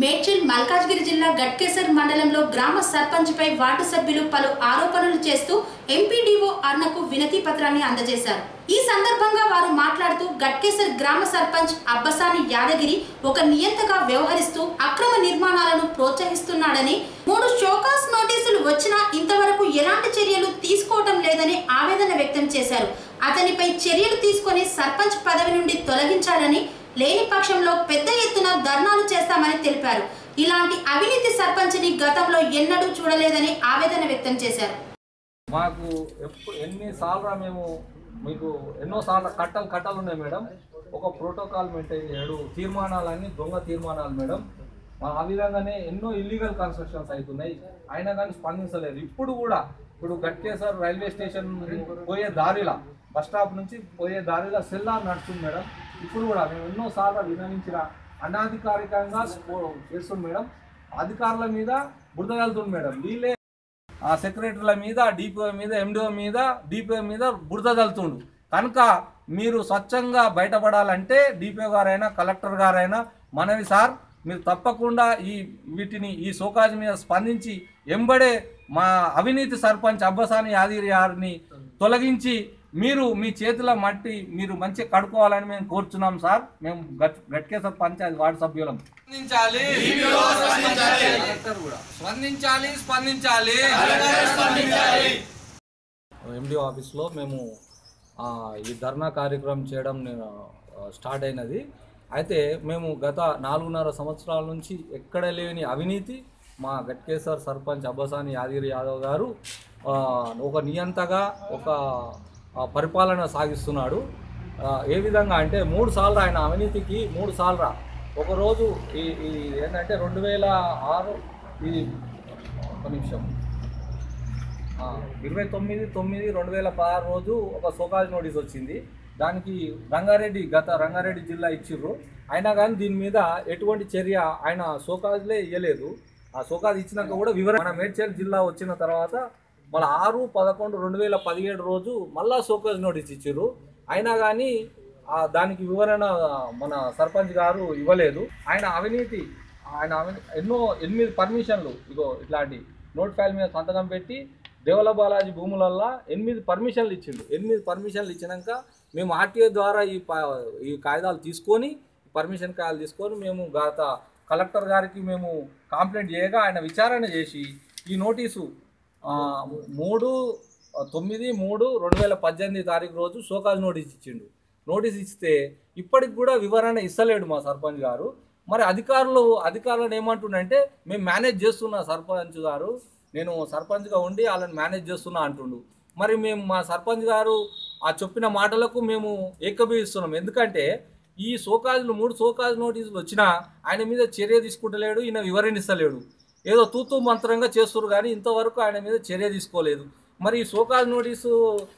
మేడ్చల్ మల్కాజ్గిరి జిల్లా గట్కేసర్ మండలంలో గ్రామ సర్పంచ్పై వార్డు సభ్యులు పలు ఆరోపణలు చేస్తూ ఎంపీడీఓ అర్ణకు వినతి పత్రాన్ని అందజేశారు ఈ సందర్భంగా వారు మాట్లాడుతూ గట్కేసర్ గ్రామ సర్పంచ్ అబ్బసాని యాదగిరి ఒక నియంతగా వ్యవహరిస్తూ అక్రమ నిర్మాణాలను ప్రోత్సహిస్తున్నాడని మూడు షోకాస్ నోటీసులు వచ్చినా ఇంతవరకు ఎలాంటి చర్యలు తీసుకోవటం లేదని ఆవేదన వ్యక్తం చేశారు అతనిపై చర్యలు తీసుకొని సర్పంచ్ పదవి నుండి తొలగించాలని లేని పక్షంలో పెద్ద ఎత్తున ధర్నాలు చేస్తామని తెలిపారు ఇలాంటి అవినీతి సర్పంచ్ని గతంలో ఎన్నడూ చూడలేదని ఆవేదన వ్యక్తం చేశారు మాకు ఎప్పుడు ఎన్నిసార్లు మేము మీకు ఎన్నోసార్లు కట్టలు కట్టలు ఉన్నాయి మేడం ఒక ప్రోటోకాల్ మెయింటైన్ చేయడు తీర్మానాలన్నీ దొంగ తీర్మానాలు మేడం ఆ ఆ విధంగానే ఎన్నో ఇల్లీగల్ కన్స్ట్రక్షన్స్ అవుతున్నాయి అయినా కానీ స్పందించలేదు ఇప్పుడు కూడా ఇప్పుడు గట్కేసర్ రైల్వే స్టేషన్ పోయే దారిలా బస్ స్టాప్ నుంచి పోయే దారిలో సెల్లార్ నడుస్తుంది మేడం ఇప్పుడు కూడా మేము ఎన్నోసార్లు వినవించిన అనాధికారికంగా స్పో- చేస్తుంది మేడం అధికారుల మీద బురద వెళ్తుంది మేడం వీళ్ళే ఆ సెక్రటరీల మీద డిపిఓ మీద ఎండిఓ మీద డిపిఓ మీద బురద తలుతుండు కనుక మీరు స్వచ్ఛంగా బయటపడాలంటే డిపిఓ గారైనా కలెక్టర్ గారైనా మనవి సార్ మీరు తప్పకుండా ఈ వీటిని ఈ సోకాజ్ మీద స్పందించి ఎంబడే మా అవినీతి సర్పంచ్ అబ్బసాని యాదగిరి గారిని తొలగించి మీరు మీ చేతిలో మట్టి మీరు మంచిగా కడుక్కోవాలని మేము కోరుచున్నాం సార్ మేము గట్ గట్కేశ్వర పంచాయతీ వార్డు సభ్యులం స్పందించాలి కలెక్టర్ కూడా స్పందించాలి స్పందించాలి ఎండిఓ ఆఫీస్లో మేము ఆ, ఈ ధర్నా కార్యక్రమం చేయడం నేను ఆ, స్టార్ట్ అయినది అయితే మేము గత నాలుగున్నర సంవత్సరాల నుంచి ఎక్కడ లేని అవినీతి మా గట్కేశ్వర్ సర్పంచ్ అబ్బసాని యాదగిరి యాదవ్ గారు ఆ, ఒక నియంతగా ఒక ఆ, పరిపాలన సాగిస్తున్నాడు ఆ, ఏ విధంగా అంటే మూడు సార్లు ఆయన అవినీతికి మూడు సార్లు ఒకరోజు ఈ ఈ ఏంటంటే రెండు వేల ఆరు ఇది ఒక నిమిషం ఆ, ఇరవై తొమ్మిది తొమ్మిది రెండు వేల పదహారు రోజు ఒక సోకాజ్ నోటీస్ వచ్చింది దానికి రంగారెడ్డి గత రంగారెడ్డి జిల్లా ఇచ్చిర్రు అయినా కానీ దీని మీద ఎటువంటి చర్య ఆయన సోకాజ్లే ఇవ్వలేదు ఆ సోకాజ్ ఇచ్చినాక కూడా వివరణ మన మేడ్చల్ జిల్లా వచ్చిన తర్వాత మళ్ళీ ఆరు పదకొండు రెండు వేల పదిహేడు రోజు మళ్ళా సోకాజ్ నోటీస్ ఇచ్చిర్రు అయినా కానీ ఆ దానికి వివరణ మన సర్పంచ్ గారు ఇవ్వలేదు ఆయన అవినీతి ఆయన అవినీ ఎన్నో ఎనిమిది పర్మిషన్లు ఇగో ఇట్లాంటి నోట్ ఫైల్ మీద సంతకం పెట్టి దేవల బాలాజీ భూములల్లో ఎనిమిది పర్మిషన్లు ఇచ్చిండు ఎనిమిది పర్మిషన్లు ఇచ్చినాక మేము ఆర్టీఓ ద్వారా ఈ ప- ఈ కాగితాలు తీసుకొని పర్మిషన్ కాగితాలు తీసుకొని మేము గత కలెక్టర్ గారికి మేము కంప్లైంట్ చేయగా ఆయన విచారణ చేసి ఈ నోటీసు ఆ, మూడు ఆ, తొమ్మిది మూడు రెండు వేల పద్దెనిమిది తారీఖు రోజు షోకాజ్ నోటీస్ ఇచ్చిండు నోటీస్ ఇస్తే ఇప్పటికి కూడా వివరణ ఇస్తలేడు మా సర్పంచ్ గారు మరి అధికారులు అధికారులను ఏమంటుండంటే మేము మేనేజ్ చేస్తున్నా సర్పంచ్ గారు నేను సర్పంచ్గా ఉండి వాళ్ళని మేనేజ్ చేస్తున్నా అంటుండు మరి మేము మా సర్పంచ్ గారు ఆ చెప్పిన మాటలకు మేము ఏకభవిస్తున్నాం ఎందుకంటే ఈ సోకాజులు మూడు సోకాజ్ నోటీసులు వచ్చినా ఆయన మీద చర్య తీసుకుంటలేడు ఈయన వివరణిస్తలేడు ఏదో తూతూ మంత్రంగా చేస్తున్నారు కానీ ఇంతవరకు ఆయన మీద చర్య తీసుకోలేదు మరి ఈ సోకాజ్ నోటీసు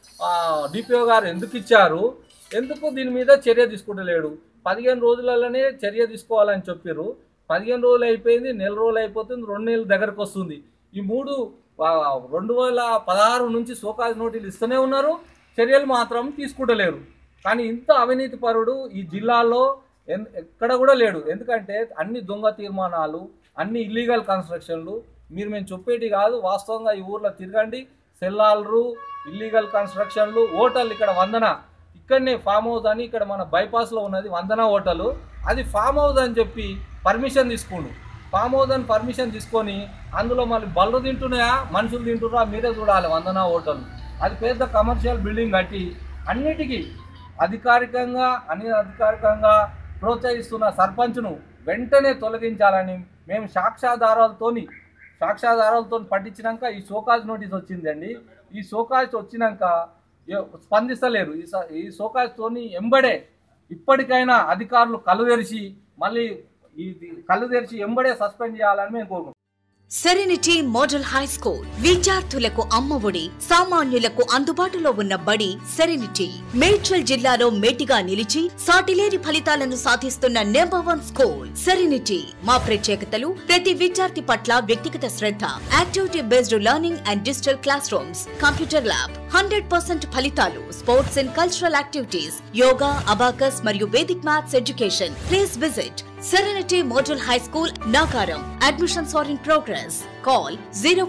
డిపిఓ గారు ఎందుకు ఇచ్చారు ఎందుకు దీని మీద చర్య తీసుకుంటలేడు పదిహేను రోజులలోనే చర్య తీసుకోవాలని చెప్పారు పదిహేను రోజులు అయిపోయింది నెల రోజులు అయిపోతుంది రెండు నెలల దగ్గరకు వస్తుంది ఈ మూడు ఆ, రెండు వేల పదహారు నుంచి సోకాజ్ నోటీసులు ఇస్తూనే ఉన్నారు చర్యలు మాత్రం తీసుకుంటలేరు కానీ ఇంత అవినీతి పరుడు ఈ జిల్లాలో ఎన్- ఎక్కడ కూడా లేడు ఎందుకంటే అన్ని దొంగ తీర్మానాలు అన్ని ఇల్లీగల్ కన్స్ట్రక్షన్లు మీరు మేము చెప్పేటి కాదు వాస్తవంగా ఈ ఊర్లో తిరగండి సెల్లాలరు ఇల్లీగల్ కన్స్ట్రక్షన్లు హోటల్ ఇక్కడ వందన ఇక్కడనే ఫామ్ హౌస్ అని ఇక్కడ మన బైపాస్లో ఉన్నది వందన హోటల్ అది ఫామ్ హౌస్ అని చెప్పి పర్మిషన్ తీసుకుండు ఫామ్ హౌస్ అని పర్మిషన్ తీసుకొని అందులో మళ్ళీ బళ్ళు తింటున్నాయా మనుషులు తింటున్నారా మీరే చూడాలి వందన హోటల్ అది పెద్ద కమర్షియల్ బిల్డింగ్ కట్టి అన్నిటికీ అధికారికంగా అన్ని అధికారికంగా ప్రోత్సహిస్తున్న సర్పంచ్ను వెంటనే తొలగించాలని మేము సాక్ష్యాధారాలతోని సాక్ష్యాధారాలతో పట్టించినాక ఈ షోకాజ్ నోటీస్ వచ్చిందండి ఈ షోకాజ్ వచ్చినాక ఎ- స్పందిస్తలేరు ఈ స- ఈ షోకాజ్తోని ఎంబడే ఇప్పటికైనా అధికారులు కళ్ళు తెరిచి మళ్ళీ ఈ కళ్ళు తెరిచి ఎంబడే సస్పెండ్ చేయాలని మేము కోరుకుంటున్నాం సెరెనిటీ మోడల్ హై స్కూల్ విద్యార్థులకు అమ్మఒడి సామాన్యులకు అందుబాటులో ఉన్న బడి సెరెనిటీ మేడ్చల్ జిల్లాలో మేటిగా నిలిచి సాటిలేని ఫలితాలను సాధిస్తున్న నెంబర్ వన్ స్కూల్ సెరెనిటీ మా ప్రత్యేకతలు ప్రతి విద్యార్థి పట్ల వ్యక్తిగత శ్రద్ధ activity based learning and digital classrooms computer lab hundred percent ఫలితాలు sports and cultural activities yoga abacus మరియు Vedic maths education please visit Serenity Model High School, Nagaram. Admissions are in progress. Call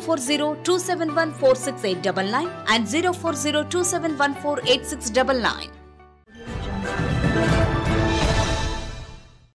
040 and 040 271 48699.